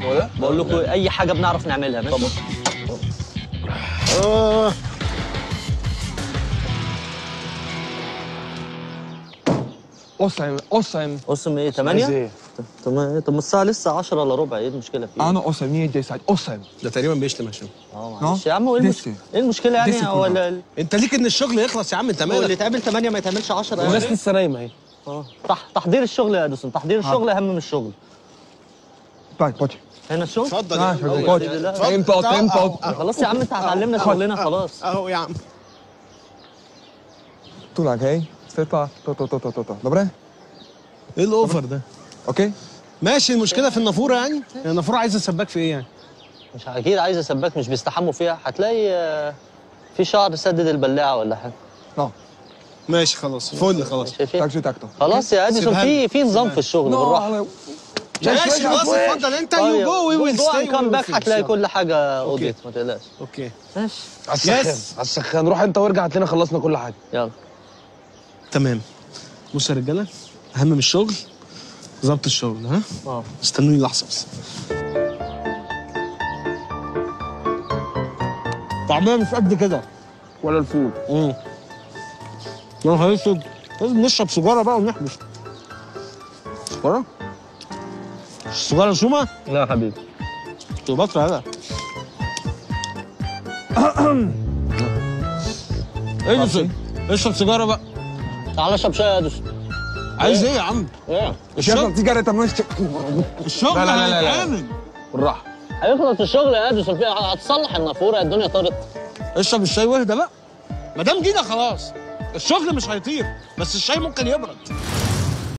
هو ده؟ بقول لكم اي حاجه بنعرف نعملها ماشي طبعا آه. قسم قسم قسم ايه عايز 8 ايه؟ طب ما طب ما الساعه لسه 10 الا ربع ايه المشكله في ايه انا قسم مين دي ساعد قسم ده تقريبا بيشتم عشان اه معلش يا عم هو ايه دسي. المشكله ايه المشكله يعني دسي هو كلها. ال- انت ليك ان الشغل يخلص يا عم انت هو اللي مالك يتعمل 8 ما يتعملش 10 الناس يعني لسه نايمه اهي اه تح- تحضير الشغل يا ادوسن تحضير الشغل اهم من الشغل طيب بوتي هنا الشغل اتفضل آه، يا شغل. عم. بوتي لا. تيمبو تيمبو خلاص يا عم انت هتعلمنا شغلنا خلاص اهو يا عم Tu lá, ok? Você tá, tô, tô, tô, tô, tô, tô. Dobre? ايه الاوفر ده Ok? ماشي المشكله في النافوره يعني يعني النافوره عايزه سباك في ايه يعني مش اكيد عايزه سباك مش بيستحموا فيها هتلاقي آه، في شعر سدد البلاعه ولا حاجه Não. ماشي خلاص فل خلاص شايفين Tak, že takto. خلاص يا اديسون سيبها في في نظام في الشغل بالراحه ale... ماشي خلاص اتفضل انت يو جو وي ويل ستاي كام باك هتلاقي كل حاجه اوديت ما تقلقش اوكي ماشي على السخان على السخان روح انت وارجع هتلاقينا خلصنا كل حاجه يلا تمام بصوا يا رجاله اهم من الشغل ظبط الشغل ها اه استنوني لحظه بس طعمها مش قد كده ولا الفول امم يا نهار اسود لازم نشرب سيجاره بقى ونحبس سيجاره سيجاره شومه لا يا حبيبي كليوباترا هذا ايه ده اشرب سيجاره بقى تعالى اشرب شاي يا اديسون عايز ايه يا عم ايه الشغل cigareta, mas... الشغل لا، لا، لا، لا. هيتعمل بالراحه هيخلص الشغل يا اديسون في هتصلح النافوره الدنيا طارت اشرب الشاي واهدى بقى ما دام جينا خلاص الشغل مش هيطير بس الشاي ممكن يبرد